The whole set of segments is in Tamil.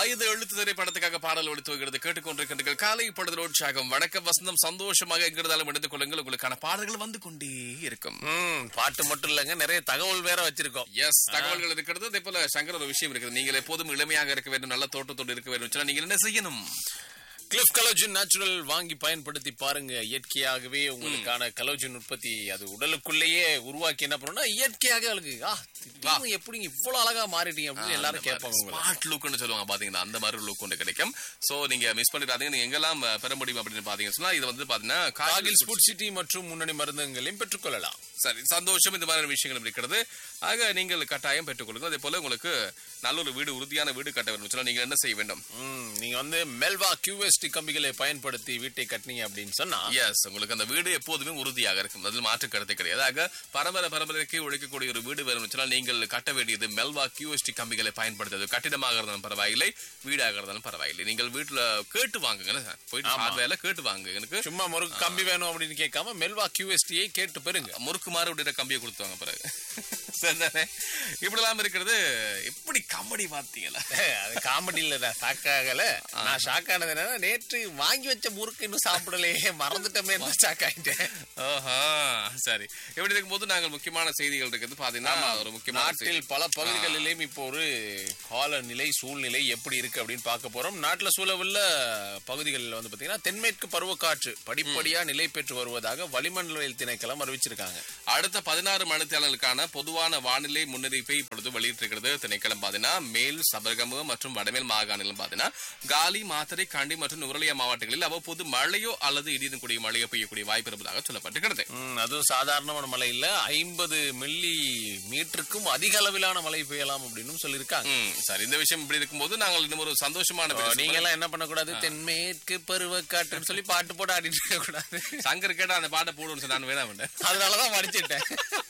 ஆயுத எழுத்து திரைப்படத்துக்காக பாடல் ஒழித்து வருகிறது கேட்டுக்கொண்டிருக்கின்றீர்கள் காலை பொழுது உற்சாகம் வணக்கம் வசந்தம் சந்தோஷமாக எங்கிருந்தாலும் எடுத்துக் கொள்ளுங்கள் உங்களுக்கான பாடல்கள் வந்து கொண்டே இருக்கும் ம், பாட்டு மட்டும் இல்லைங்க நிறைய தகவல் வேற வச்சிருக்கோம் எஸ் தகவல்கள் இருக்கிறது அதே போல சங்கர் ஒரு விஷயம் இருக்குது நீங்கள் எப்போதும் இளமையாக இருக்க வேண்டும் நல்ல தோட்டத்தோடு இருக்க வேண்டும் சொன்னா நீங்கள் என்ன செய்யணும் கிளிஃப் கலோஜின் நேச்சுரல் வாங்கி பயன்படுத்தி பாருங்க இயற்கையாகவே உங்களுக்கான கலோஜின் உற்பத்தி அது உடலுக்குள்ளேயே உருவாக்கி என்ன பண்ணணும்னா இயற்கையாக அழகு ஆ திடீர்னு எப்படி இவ்வளவு அழகா மாறிட்டீங்க அப்படின்னு எல்லாரும் கேட்பாங்க உங்களை ஸ்மார்ட் லுக்னு சொல்லுவாங்க பாத்தீங்கன்னா அந்த மாதிரி லுக் ஒன்று கிடைக்கும் சோ நீங்க மிஸ் பண்ணிடாதீங்க நீங்க எங்கெல்லாம் அஹ், பெற முடியும் அப்படின்னு பாத்தீங்கன்னா சொன்னா இது வந்து பாத்தீங்கன்னா காகில் காகில் ஸ்புட் சிட்டி மற்றும் முன்னணி மருந்தகங்களையும் பெற்றுக்கொள்ளலாம் சரி சந்தோஷம் இந்த மாதிரி விஷயங்கள் இருக்கிறது ஆக நீங்கள் கட்டாயம் பெற்றுக்கொள்ளுங்கள் அதே போல உங்களுக்கு நல்ல ஒரு வீடு உறுதியான வீடு கட்ட வேண்டும் சொன்னா நீங்க என்ன செய்ய வேண்டும் ம், நீங்க வந்து மெல்வா கியூஎஸ்டி கம்பிகளை பயன்படுத்தி வீட்டை கட்டினீங்க அப்படின்னு சொன்னா எஸ் உங்களுக்கு அந்த வீடு எப்போதுமே உறுதியாக இருக்கும் அதில் மாற்று கருத்து கிடையாது ஆக பரம்பரை பரம்பரைக்கு உழைக்கக்கூடிய ஒரு வீடு வேணும் சொன்னால் நீங்கள் கட்ட வேண்டியது மெல்வா கியூஎஸ்டி கம்பிகளை பயன்படுத்துவது கட்டிடமாக இருந்தாலும் பரவாயில்லை வீடாக இருந்தாலும் பரவாயில்லை நீங்கள் வீட்டுல கேட்டு வாங்குங்க போயிட்டு ஹார்ட்வேர்ல கேட்டு வாங்க எனக்கு சும்மா முறுக்கு கம்பி வேணும் அப்படின்னு கேட்காம மெல்வா கியூஎஸ்டியை கேட்டு பெறுங்க முறுக்கு மாறு விடுற கம்பியை கொடுத்துவாங்க பிறகு சரிதானே இப்படிலாம் இருக்கிறது எப்படி காமெடி பார்த்தீங்களா அது காமெடி இல்ல ஷாக்காகல நான் ஷாக் ஆனது என்னன்னா நேற்று வாங்கி வச்ச முறுக்கு இன்னும் சாப்பிடலையே மறந்துட்டோமே ஷாக் ஆயிட்டேன் ஆஹா சரி இப்படி இருக்கும்போது நாங்கள் முக்கியமான செய்திகள் இருக்குது பாத்தீங்கன்னா ஒரு முக்கியமான செய்தி. நாட்டில் பல பகுதிகளிலும் இப்போ ஒரு காலநிலை சூழ்நிலை எப்படி இருக்கு அப்படின்னு பார்க்க போறோம் நாட்டுல சூழவுள்ள பகுதிகளில் வந்து பாத்தீங்கன்னா தென்மேற்கு பருவக்காற்று படிப்படியா நிலை பெற்று வருவதாக வளிமண்டலவியல் திணைக்களம் அறிவிச்சிருக்காங்க அடுத்த பதினாறு மணித்தியாளர்களுக்கான பொதுவான வானிலை முன்னறிவிப்பை இப்பொழுது வெளியிட்டிருக்கிறது திணைக்களம் பாத்தீங்கன்னா மேல் சபரகமு மற்றும் வடமேல் மாகாணங்களும் பாத்தீங்கன்னா காலி மாத்தறை காண்டி மற்றும் நுவரலியா மாவட்டங்களில் அவ்வப்போது மழையோ அல்லது இடியுடன் கூடிய மழையோ பெய்யக்கூடிய வாய்ப்பு இருப்பதாக சொல்லப்பட்டிருக்கிறது ம், அதுவும் சாதாரணமான மழை இல்ல ஐம்பது மில்லி மீட்டருக்கும் அதிக அளவிலான மழை பெய்யலாம் அப்படின்னு சொல்லியிருக்காங்க ம், சரி இந்த விஷயம் இப்படி இருக்கும்போது நாங்கள் இன்னும் ஒரு சந்தோஷமான இப்போ நீங்க எல்லாம் என்ன பண்ணக்கூடாது தென்மேற்கு பருவக்காற்றுன்னு சொல்லி பாட்டு போட்டு ஆடிட்டு இருக்க கூடாது சங்கர் கேட்டா அந்த பாட்டை போடுன்னு சொன்னா நான் வேணாம் அதனாலதான் படிச்சிட்டேன்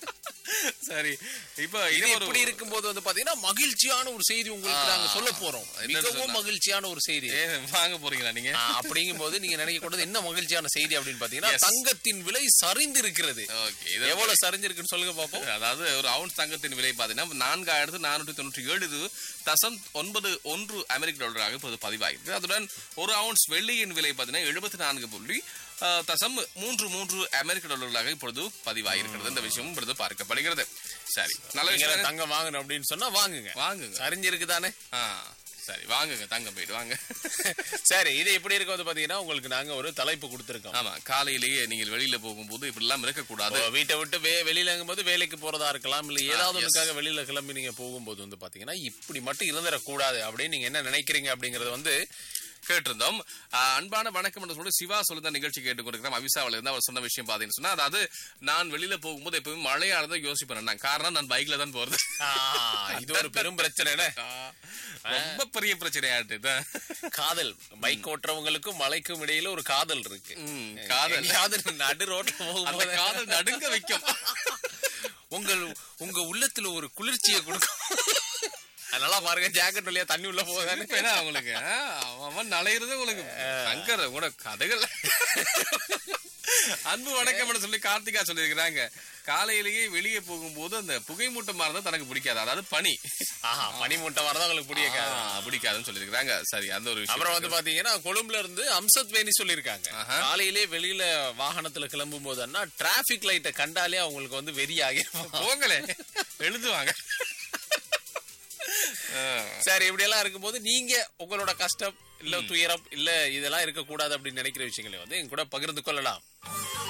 சரி இப்போ இது இது ஒரு இப்படி இருக்கும்போது வந்து பாத்தீங்கன்னா மகிழ்ச்சியான ஒரு செய்தி உங்களுக்கு நாங்க சொல்ல போறோம் என்னன்னு மிகவும் சொன்னா? மகிழ்ச்சியான ஒரு செய்தி ஏ, வாங்க போறீங்களா நீங்க ஆ, அப்படிங்கும்போது நீங்க நினைக்க கூடாது என்ன மகிழ்ச்சியான செய்தி அப்படின்னு பாத்தீங்கன்னா Yes. தங்கத்தின் விலை சரிந்து இருக்கிறது ஓகே இது எவ்வளவு சரிஞ்சிருக்குன்னு சொல்லுங்க பாப்போம் அதாவது ஒரு அவுன்ஸ் தங்கத்தின் விலை பார்த்தீங்கன்னா நான்காயிரத்து நானூற்றி தொண்ணூற்றி ஏழு தசம் ஒன்பது ஒன்று அமெரிக்க டாலராக இப்போது பதிவாகிருக்கு அதுடன் ஒரு அவுன்ஸ் வெள்ளியின் விலை பார்த்தீங்கன்னா எழுபத்தி நான்கு புள்ளி அஹ், தசம் மூன்று மூன்று அமெரிக்க டாலர்களாக இப்பொழுது பதிவாகிருக்கிறது இந்த விஷயமும் இப்பொழுது பார்க்கப்படுகிறது சரி நல்ல நீங்க விஷயம் தங்கம் வாங்கணும் அப்படின்னு சொன்னா வாங்குங்க வாங்குங்க சரிஞ்சிருக்கு தானே ஆ சரி வாங்குங்க தங்கம் போயிட்டு வாங்க சரி இது எப்படி இருக்கு வந்து பாத்தீங்கன்னா உங்களுக்கு நாங்க ஒரு தலைப்பு கொடுத்திருக்கோம் ஆமா காலையிலேயே நீங்கள் வெளியில போகும்போது இப்படிலாம் இருக்கக்கூடாது இப்போ வீட்டை விட்டு வே வெளியில போது வேலைக்கு போறதா இருக்கலாம் இல்ல ஏதாவது ஒண்ணுக்காக வெளியில கிளம்பி நீங்க போகும்போது வந்து பாத்தீங்கன்னா இப்படி மட்டும் இருந்துடக்கூடாது அப்படின்னு நீங்க என்ன நினைக்கிறீங்க அப்படிங்கறது வந்து கேட்டிருந்தோம் ஆஹ் அன்பான வணக்கம் என்று சொல்லி சிவா சொல்லுத நிகழ்ச்சி கேட்டுக் கொடுக்கிறோம் அவிசாவில இருந்து அவர் சொன்ன விஷயம் பாத்தீங்கன்னு சொன்னா அதாவது நான் வெளியில போகும்போது எப்பவுமே மழையானதை யோசிப்பேன் நான் காரணம் நான் பைக்ல தான் போறது ஆ, இது ஒரு பெரும் பிரச்சனை ஆஹ் ரொம்ப பெரிய பிரச்சனையாட்டு இது. காதல் பைக் ஓட்டுறவங்களுக்கும் மலைக்கும் இடையில ஒரு காதல் இருக்கு ம், காதல் எங்கேயாவது நடு ரோட்ல அந்த போகும்போது காதல் நடுங்க வைக்கும் உங்கள் உங்க உள்ளத்துல ஒரு குளிர்ச்சியை கொடுக்கும் அதனால பாருங்க ஜாக்கெட் வழியா தண்ணி உள்ள போகுதானே இப்ப என்ன உங்களுக்கு ஆஹ் அவன் அவன் நலையிறது உங்களுக்கு சங்கர் கூட கதைகள் அன்பு வணக்கம் சொல்லி கார்த்திகா சொல்லியிருக்கிறாங்க காலையிலேயே வெளியே போகும்போது அந்த புகை மூட்டமா இருந்தா தனக்கு பிடிக்காது அதாவது பனி ஆஹா பனி மூட்டை வரதான் உங்களுக்கு பிடிக்காது ஆஹ் பிடிக்காதுன்னு சொல்லியிருக்கிறாங்க சரி அந்த ஒரு விஷயம் அப்புறம் வந்து பாத்தீங்கன்னா கொழும்புல இருந்து அம்சத் வேணி சொல்லியிருக்காங்க ஆஹா. காலையிலே வெளியில வாகனத்துல கிளம்பும் போதுன்னா டிராபிக் லைட்டை கண்டாலே அவங்களுக்கு வந்து வெறி ஆகிரும் போங்களே எழுதுவாங்க சரி இப்படி எல்லாம் இருக்கும்போது நீங்க உங்களோட கஷ்டம் இல்ல துயரம் இல்ல இதெல்லாம் இருக்க கூடாது அப்படின்னு நினைக்கிற விஷயங்களை வந்து எங்க கூட பகிர்ந்து கொள்ளலாம்